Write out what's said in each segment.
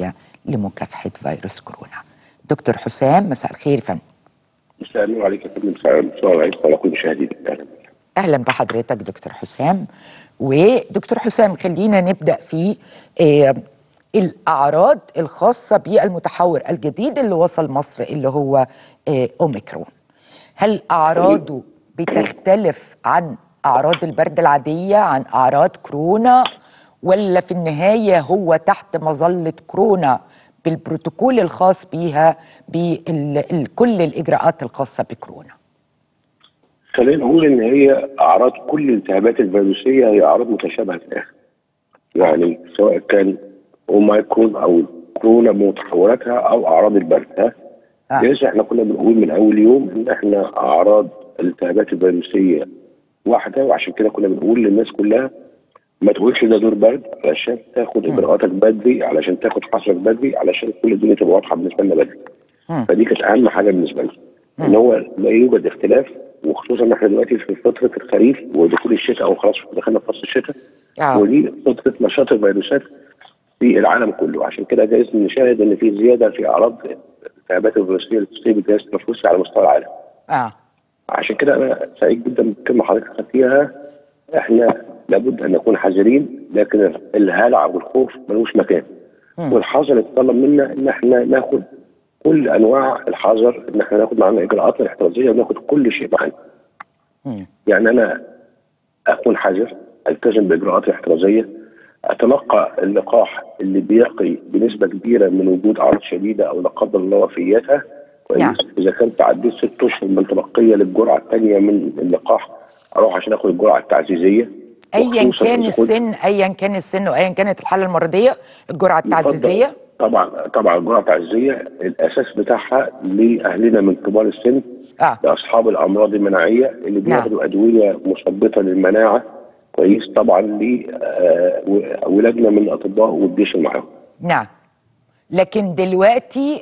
العالمية لمكافحة فيروس كورونا دكتور حسام مساء الخير يا فندم مساء النور عليك يا فندم مساء النور عليك وعلى كل مشاهدينا اهلا اهلا بحضرتك دكتور حسام ودكتور حسام خلينا نبدا في آه الاعراض الخاصه بالمتحور الجديد اللي وصل مصر اللي هو آه اوميكرون هل اعراضه بتختلف عن اعراض البرد العاديه عن اعراض كورونا ولا في النهايه هو تحت مظله كورونا بالبروتوكول الخاص بيها بكل الاجراءات الخاصه بكورونا خلينا نقول ان هي اعراض كل الالتهابات الفيروسيه هي اعراض متشابهه في الاخر يعني سواء كان اوميكرون او كورونا بمتحوراتها او اعراض البرد ها آه. ليش احنا كنا بنقول من اول يوم ان احنا اعراض الالتهابات الفيروسيه واحده وعشان كده كنا بنقول للناس كلها ما تقولش ده دور برد علشان تاخد اجراءاتك بدري علشان تاخد حصرك بدري علشان كل الدنيا تبقى واضحه بالنسبه لنا بدري مم. فدي كانت اهم حاجه بالنسبه لنا ان هو لا يوجد اختلاف وخصوصا ان احنا دلوقتي في فتره الخريف ودخول الشتاء او خلاص دخلنا في فصل الشتاء آه. ودي فتره نشاط الفيروسات في العالم كله عشان كده جايز نشاهد ان في زياده في اعراض الالتهابات الفيروسيه اللي تصيب الجهاز التنفسي على مستوى العالم اه عشان كده انا سعيد جدا بالكلمه حضرتك خدتيها احنا لابد ان نكون حذرين لكن الهلع والخوف ملوش مكان والحذر يتطلب منا ان احنا ناخد كل انواع الحذر ان احنا ناخد معانا اجراءاتنا الاحترازيه وناخد كل شيء معانا مم. يعني انا اكون حذر التزم باجراءاتي الاحترازيه اتلقى اللقاح اللي بيقي بنسبه كبيره من وجود اعراض شديده او لا قدر الله وفياتها كويس نعم. اذا كنت عديت ست اشهر من تلقيه للجرعه الثانيه من اللقاح اروح عشان اخد الجرعه التعزيزيه ايا وخصوصاً كان إذا كنت- السن ايا كان السن وايا كانت الحاله المرضيه الجرعه التعزيزيه يفضل- طبعا طبعا الجرعه التعزيزيه الاساس بتاعها لاهلنا من كبار السن اه لاصحاب الامراض المناعيه اللي نعم. بياخدوا ادويه مثبطه للمناعه كويس طبعا لاولادنا من الاطباء والجيش اللي معاهم نعم لكن دلوقتي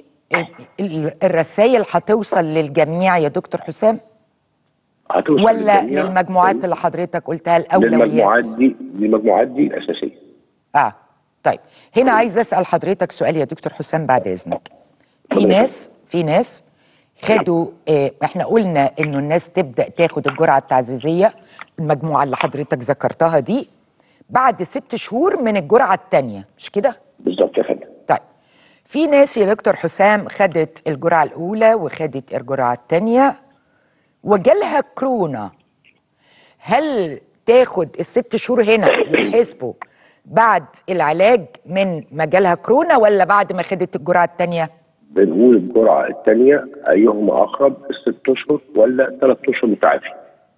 الرسائل هتوصل للجميع يا دكتور حسام هتوصل ولا للجميع. للمجموعات اللي حضرتك قلتها الاولويات للمجموعات دي للمجموعات دي الاساسيه اه طيب هنا عايز اسال حضرتك سؤال يا دكتور حسام بعد اذنك في اتفضل. ناس في ناس خدوا آه احنا قلنا انه الناس تبدا تاخد الجرعه التعزيزيه المجموعه اللي حضرتك ذكرتها دي بعد ست شهور من الجرعه الثانيه مش كده؟ بالظبط يا فندم طيب في ناس يا دكتور حسام خدت الجرعه الاولى وخدت الجرعه الثانيه وجالها كورونا هل تاخد الست شهور هنا يتحسبوا بعد العلاج من ما جالها كورونا ولا بعد ما خدت الجرعه الثانيه؟ بنقول الجرعه الثانيه ايهما اقرب الست اشهر ولا ثلاث اشهر متعافي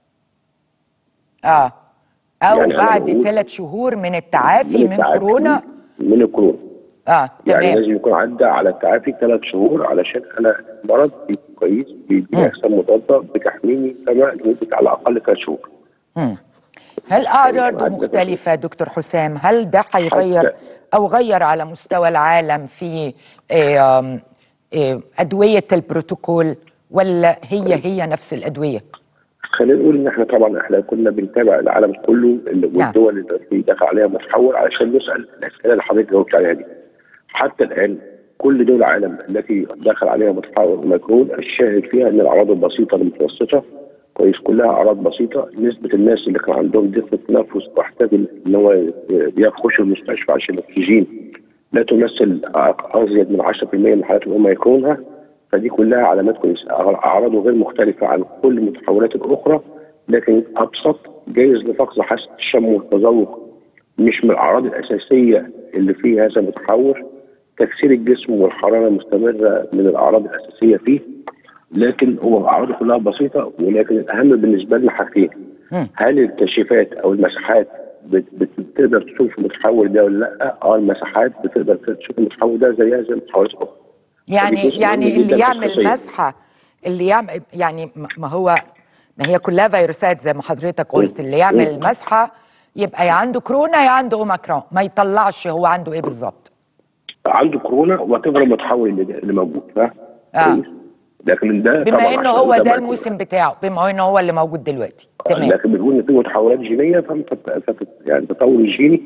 اه او يعني أنا بعد بقول- ثلاث شهور من التعافي من, التعافي كورونا من الكورونا اه يعني تمام لازم يكون عدى على التعافي ثلاث شهور علشان انا المرض بيبقى كويس بيديني اجسام مضاده بتحميني كما لمده على الاقل ثلاث شهور مم. هل اعراضه عدد مختلفه دكتور حسام هل ده هيغير حتى- او غير على مستوى العالم في آه، آم، آه، ادويه البروتوكول ولا هي هي نفس الادويه خلينا نقول ان احنا طبعا احنا كنا بنتابع العالم كله اللي- نعم. والدول اللي دخل عليها متحول علشان نسال الاسئله اللي حضرتك جاوبت عليها دي. حتى الان كل دول العالم التي دخل عليها متحول اوميكرون الشاهد فيها ان الاعراض البسيطه المتوسطه كويس كلها اعراض بسيطه نسبه الناس اللي كان عندهم ضيق تنفس واحتاج ان هو يخش المستشفى عشان الاكسجين لا تمثل ازيد من 10% من حالات الاوميكرون فدي كلها علامات كويسه اعراضه غير مختلفه عن كل المتحولات الاخرى لكن ابسط جايز لفقد حاسه الشم والتذوق مش من الاعراض الاساسيه اللي في هذا المتحور تكسير الجسم والحراره مستمره من الاعراض الاساسيه فيه لكن هو اعراضه كلها بسيطه ولكن الاهم بالنسبه لنا حاجتين هل الكشافات او المساحات بت- بتقدر تشوف المتحول ده ولا لا؟ اه المساحات بتقدر تشوف المتحول ده زيها زي المتحولات الاخرى يعني فدي جزء يعني مهم جداً اللي في يعمل الخصوصية. مسحه اللي يعمل يعني ما- ما هو ما هي كلها فيروسات زي ما حضرتك قلت اللي يعمل المسحه يبقى يا عنده كورونا يا عنده اوميكرون ما يطلعش هو عنده ايه بالظبط عنده كورونا وتفضل المتحول اللي, اللي موجود ف آه. كويس؟ لكن ده بما طبعاً انه عشان هو ده بقى- الموسم بتاعه بما انه هو اللي موجود دلوقتي تمام لكن بنقول ان في متحولات جينيه فانت فت- يعني التطور الجيني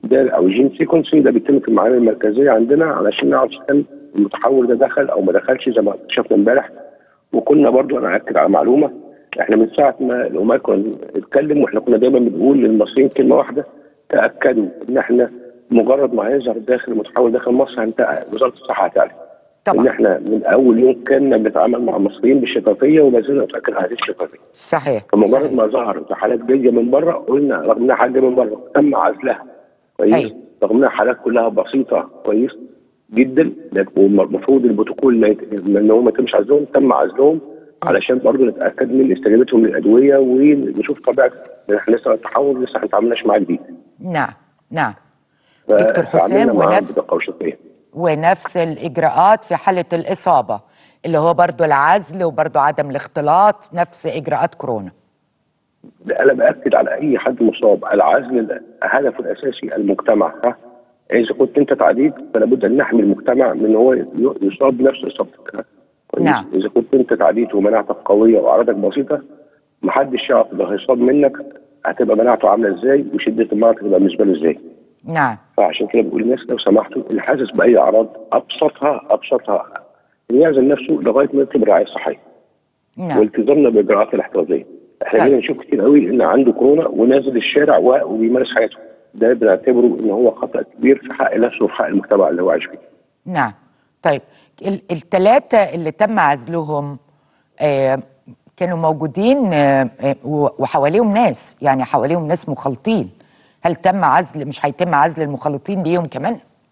ده او جين سيكونسنج ده بيتم في المعامل المركزيه عندنا علشان نعرف اذا كان المتحور ده دخل او ما دخلش زي ما اكتشفنا امبارح وكنا برضو انا اكد على معلومه احنا من ساعه ما الاوميكرون اتكلم واحنا كنا دايما بنقول للمصريين كلمه واحده تاكدوا ان احنا مجرد ما هيظهر داخل المتحول داخل مصر هنت- وزاره الصحه هتعلن ان طبعا احنا من اول يوم كنا بنتعامل مع المصريين بالشفافيه وما زلنا نتاكد على هذه الشفافيه صحيح فمجرد صحيح. ما ظهرت حالات جايه من بره قلنا رغم انها حاجه من بره تم عزلها كويس أيوة. رغم انها حالات كلها بسيطه كويس جدا لكن المفروض البروتوكول ما يت- ان هو ما يتمش عزلهم تم عزلهم علشان برضه نتاكد من استجابتهم للادويه ونشوف طبيعه احنا لسه التحول لسه ما اتعاملناش معاه جديد نعم نعم دكتور حسام فتعاملنا معاه ونفس بدقه وشفافيه ونفس الإجراءات في حالة الإصابة اللي هو برضو العزل وبرضو عدم الاختلاط نفس إجراءات كورونا انا باكد على اي حد مصاب العزل هدفه الاساسي المجتمع ها اذا كنت انت تعديت فلا بد ان نحمي المجتمع من ان هو ي- يصاب بنفس اصابتك ها؟ كويس؟ نعم. اذا كنت انت تعديت ومناعتك قويه واعراضك بسيطه محدش يعرف لو هيصاب منك هتبقى مناعته عامله ازاي وشده المرض هتبقى بالنسبه له ازاي نعم فعشان كده بقول للناس لو سمحتوا اللي حاسس باي اعراض ابسطها ابسطها إن يعزل نفسه لغايه ما يطلب رعايه صحيه نعم والتزامنا بالاجراءات الاحترازيه. احنا طيب. بقينا نشوف كتير قوي ان عنده كورونا ونازل الشارع و- وبيمارس حياته. ده بنعتبره ان هو خطا كبير في حق نفسه وفي حق المجتمع اللي هو عايش فيه. نعم طيب الثلاثة اللي تم عزلهم آه كانوا موجودين آه آه، و- وحواليهم ناس يعني حواليهم ناس مخالطين هل تم عزل مش هيتم عزل المخالطين ليهم كمان؟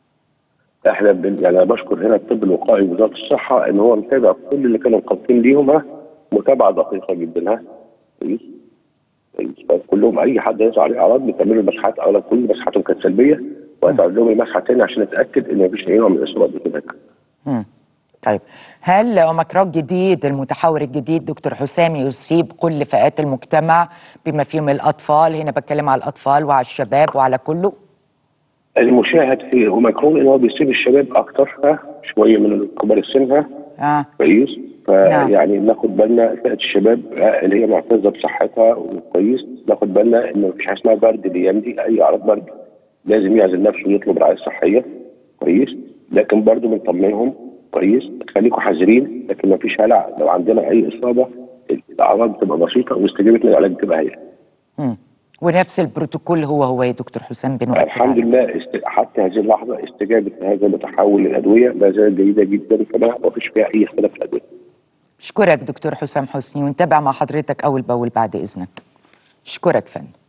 احنا بن... يعني انا بشكر هنا الطب الوقائي ووزاره الصحه ان هو متابع كل اللي كانوا مخالطين ليهم ها متابعه دقيقه جدا ها كويس كويس. كلهم اي حد يظهر عليه اعراض بتعملوا مسحات اولا كل مسحاتهم كانت سلبيه وهتعمل لهم المسحه تاني عشان نتاكد ان مفيش اي نوع من الاصابات بكده مم. طيب هل اوميكرون جديد المتحور الجديد دكتور حسام يصيب كل فئات المجتمع بما فيهم الاطفال هنا بتكلم على الاطفال وعلى الشباب وعلى كله المشاهد في اوميكرون ان هو بيصيب الشباب اكتر ها شويه من كبار السن ها اه كويس نعم. فيعني ناخد بالنا فئه الشباب آه، اللي هي معتزه بصحتها وكويس ناخد بالنا ان مفيش حاجه اسمها برد الايام دي اي اعراض برد لازم يعزل نفسه ويطلب رعايه صحيه كويس لكن برضه بنطمنهم كويس خليكم حذرين لكن مفيش هلع لو عندنا اي اصابه الاعراض بتبقى بسيطه واستجابتنا للعلاج بتبقى هي مم. ونفس البروتوكول هو هو يا دكتور حسام بنؤكد الحمد عليه. لله است... حتى هذه اللحظه استجابه هذا المتحول للادويه لا زالت جيده جدا فما مفيش فيها اي اختلاف في الادويه اشكرك دكتور حسام حسني ونتابع مع حضرتك اول باول بعد اذنك اشكرك فندم